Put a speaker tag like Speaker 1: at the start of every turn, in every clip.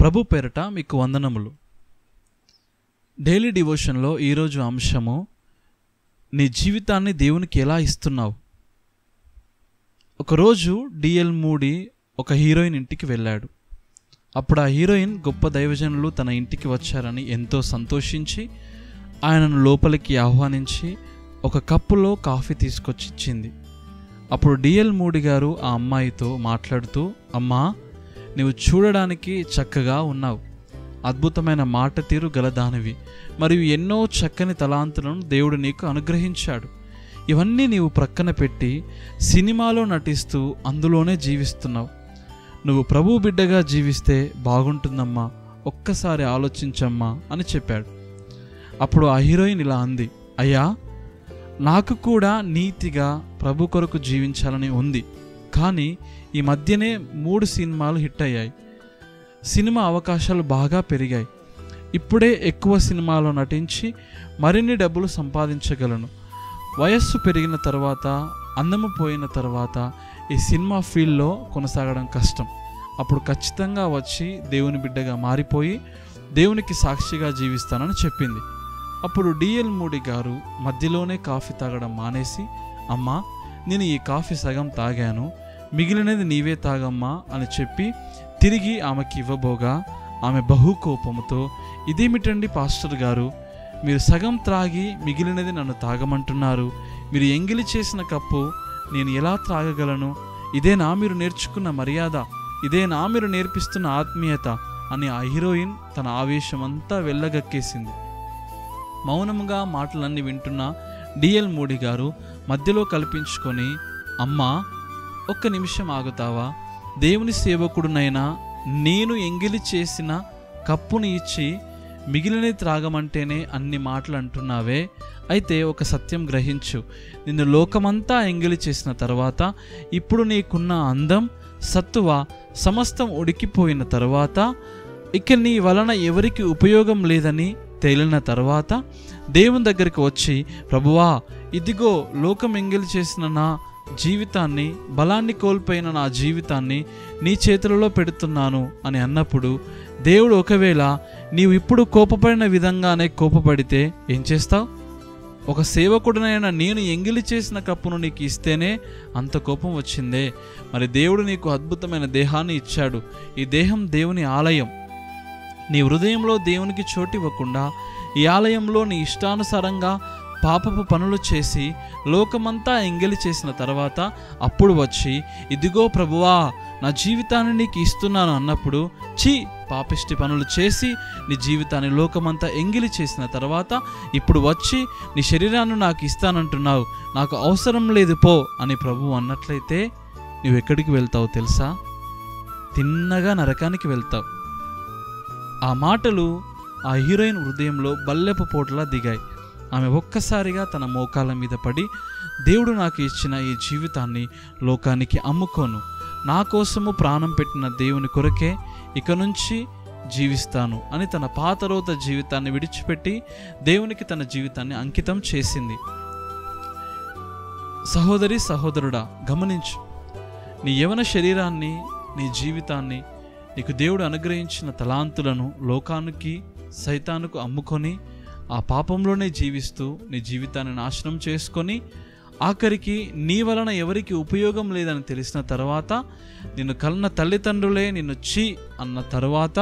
Speaker 1: ప్రభు పేరట మీకు వందనములు డైలీ డివోషన్లో ఈరోజు అంశము నీ జీవితాన్ని దేవునికి ఎలా ఇస్తున్నావు ఒకరోజు డిఎల్ మూడి ఒక హీరోయిన్ ఇంటికి వెళ్ళాడు అప్పుడు ఆ హీరోయిన్ గొప్ప దైవజనులు తన ఇంటికి వచ్చారని ఎంతో సంతోషించి ఆయనను లోపలికి ఆహ్వానించి ఒక కప్పులో కాఫీ తీసుకొచ్చి ఇచ్చింది అప్పుడు డిఎల్ మూడి గారు ఆ అమ్మాయితో మాట్లాడుతూ అమ్మా నీవు చూడడానికి చక్కగా ఉన్నావు అద్భుతమైన మాట తీరు గలదానివి మరియు ఎన్నో చక్కని తలాంతులను దేవుడు నీకు అనుగ్రహించాడు ఇవన్నీ నీవు ప్రక్కన పెట్టి సినిమాలో నటిస్తూ అందులోనే జీవిస్తున్నావు నువ్వు ప్రభు బిడ్డగా జీవిస్తే బాగుంటుందమ్మా ఒక్కసారి ఆలోచించమ్మా అని చెప్పాడు అప్పుడు ఆ హీరోయిన్ ఇలా అంది అయ్యా నాకు కూడా నీతిగా ప్రభు కొరకు జీవించాలని ఉంది కానీ ఈ మధ్యనే మూడు సినిమాలు హిట్ అయ్యాయి సినిమా అవకాశాలు బాగా పెరిగాయి ఇప్పుడే ఎక్కువ సినిమాలో నటించి మరిన్ని డబ్బులు సంపాదించగలను వయస్సు పెరిగిన తర్వాత అందము పోయిన తర్వాత ఈ సినిమా ఫీల్డ్లో కొనసాగడం కష్టం అప్పుడు ఖచ్చితంగా వచ్చి దేవుని బిడ్డగా మారిపోయి దేవునికి సాక్షిగా జీవిస్తానని చెప్పింది అప్పుడు డిఎల్ మూడి గారు మధ్యలోనే కాఫీ తాగడం మానేసి అమ్మా నేను ఈ కాఫీ సగం తాగాను మిగిలినది నీవే తాగమ్మా అని చెప్పి తిరిగి ఆమెకి ఇవ్వబోగా ఆమె బహు కోపముతో ఇదేమిటండి పాస్టర్ గారు మీరు సగం త్రాగి మిగిలినది నన్ను తాగమంటున్నారు మీరు ఎంగిలి చేసిన కప్పు నేను ఎలా త్రాగగలను ఇదేనా మీరు నేర్చుకున్న మర్యాద ఇదేనా మీరు నేర్పిస్తున్న ఆత్మీయత అని ఆ హీరోయిన్ తన ఆవేశం అంతా వెళ్ళగక్కేసింది మౌనముగా మాటలన్నీ వింటున్న డిఎల్ మోడీ గారు మధ్యలో కల్పించుకొని అమ్మా ఒక్క నిమిషం ఆగుతావా దేవుని సేవకుడునైనా నేను ఎంగిలి చేసిన కప్పుని ఇచ్చి మిగిలిన త్రాగమంటేనే అన్ని మాటలు అంటున్నావే అయితే ఒక సత్యం గ్రహించు నిన్ను లోకమంతా ఎంగిలి చేసిన తర్వాత ఇప్పుడు నీకున్న అందం సత్తువ సమస్తం ఉడికిపోయిన తర్వాత ఇక నీ వలన ఎవరికి ఉపయోగం లేదని తేలిన తర్వాత దేవుని దగ్గరికి వచ్చి ప్రభువా ఇదిగో లోకం ఎంగిలి చేసిన నా జీవితాన్ని బలాన్ని కోల్పోయిన నా జీవితాన్ని నీ చేతులలో పెడుతున్నాను అని అన్నప్పుడు దేవుడు ఒకవేళ నీవు ఇప్పుడు కోపపడిన విధంగానే కోపపడితే ఏం చేస్తావు ఒక సేవకుడినైనా నేను ఎంగిలి చేసిన కప్పును నీకు ఇస్తేనే అంత కోపం వచ్చిందే మరి దేవుడు నీకు అద్భుతమైన దేహాన్ని ఇచ్చాడు ఈ దేహం దేవుని ఆలయం నీ హృదయంలో దేవునికి చోటు ఇవ్వకుండా ఈ ఆలయంలో నీ ఇష్టానుసారంగా పాపపు పనులు చేసి లోకమంతా ఎంగిలి చేసిన తర్వాత అప్పుడు వచ్చి ఇదిగో ప్రభువా నా జీవితాన్ని నీకు ఇస్తున్నాను అన్నప్పుడు చీ పాపిష్టి పనులు చేసి నీ జీవితాన్ని లోకమంతా ఎంగిలి చేసిన తర్వాత ఇప్పుడు వచ్చి నీ శరీరాన్ని నాకు ఇస్తానంటున్నావు నాకు అవసరం లేదు పో అని ప్రభు అన్నట్లయితే నువ్వు ఎక్కడికి వెళ్తావు తెలుసా తిన్నగా నరకానికి వెళ్తావు ఆ మాటలు ఆ హీరోయిన్ హృదయంలో బల్లెపు పోటులా దిగాయి ఆమె ఒక్కసారిగా తన మోకాల మీద పడి దేవుడు నాకు ఇచ్చిన ఈ జీవితాన్ని లోకానికి అమ్ముకోను నా కోసము ప్రాణం పెట్టిన దేవుని కొరకే ఇక నుంచి జీవిస్తాను అని తన పాతరోత జీవితాన్ని విడిచిపెట్టి దేవునికి తన జీవితాన్ని అంకితం చేసింది సహోదరి సహోదరుడా గమనించు నీ యవన శరీరాన్ని నీ జీవితాన్ని నీకు దేవుడు అనుగ్రహించిన తలాంతులను లోకానికి సైతానుకు అమ్ముకొని ఆ పాపంలోనే జీవిస్తూ నీ జీవితాన్ని నాశనం చేసుకొని ఆఖరికి నీ వలన ఎవరికి ఉపయోగం లేదని తెలిసిన తర్వాత నిన్ను కలన తల్లిదండ్రులే నిన్ను చీ అన్న తర్వాత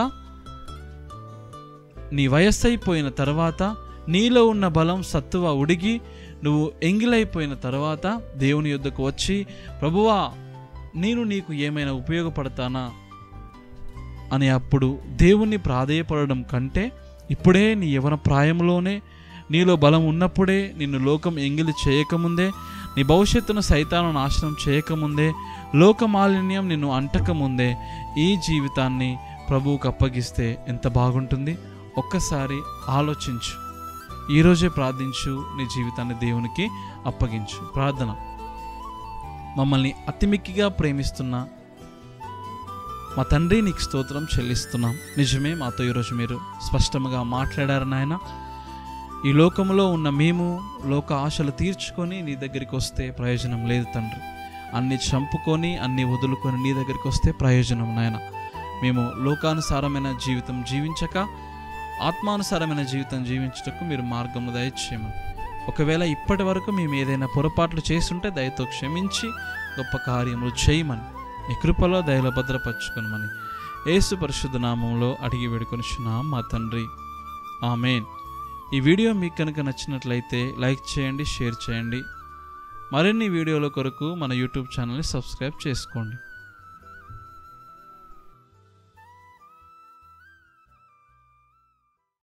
Speaker 1: నీ వయస్సు అయిపోయిన తర్వాత నీలో ఉన్న బలం సత్తువ ఉడిగి నువ్వు ఎంగిలైపోయిన తర్వాత దేవుని యొద్దకు వచ్చి ప్రభువా నేను నీకు ఏమైనా ఉపయోగపడతానా అని అప్పుడు దేవుణ్ణి ప్రాధేయపడడం కంటే ఇప్పుడే నీ యవన ప్రాయంలోనే నీలో బలం ఉన్నప్పుడే నిన్ను లోకం ఎంగిలి చేయకముందే నీ భవిష్యత్తును సైతాను నాశనం చేయకముందే లోకమాలిన్యం నిన్ను అంటకముందే ఈ జీవితాన్ని ప్రభువుకు అప్పగిస్తే ఎంత బాగుంటుంది ఒక్కసారి ఆలోచించు ఈరోజే ప్రార్థించు నీ జీవితాన్ని దేవునికి అప్పగించు ప్రార్థన మమ్మల్ని అతిమిక్కిగా ప్రేమిస్తున్న మా తండ్రి నీకు స్తోత్రం చెల్లిస్తున్నాం నిజమే మాతో ఈరోజు మీరు స్పష్టంగా మాట్లాడారు నాయన ఈ లోకంలో ఉన్న మేము లోక ఆశలు తీర్చుకొని నీ దగ్గరికి వస్తే ప్రయోజనం లేదు తండ్రి అన్ని చంపుకొని అన్ని వదులుకొని నీ దగ్గరికి వస్తే ప్రయోజనం నాయన మేము లోకానుసారమైన జీవితం జీవించక ఆత్మానుసారమైన జీవితం జీవించుటకు మీరు మార్గము దయచేయమని ఒకవేళ ఇప్పటి వరకు మేము ఏదైనా పొరపాట్లు చేస్తుంటే దయతో క్షమించి గొప్ప కార్యములు చేయమని నీ కృపలో దయలో భద్రపరచుకొనమని యేసు పరిశుద్ధ నామంలో అడిగి వేడుకొనిచున్నాం మా తండ్రి ఆమెన్ ఈ వీడియో మీకు కనుక నచ్చినట్లయితే లైక్ చేయండి షేర్ చేయండి మరిన్ని వీడియోల కొరకు మన యూట్యూబ్ ఛానల్ని సబ్స్క్రైబ్ చేసుకోండి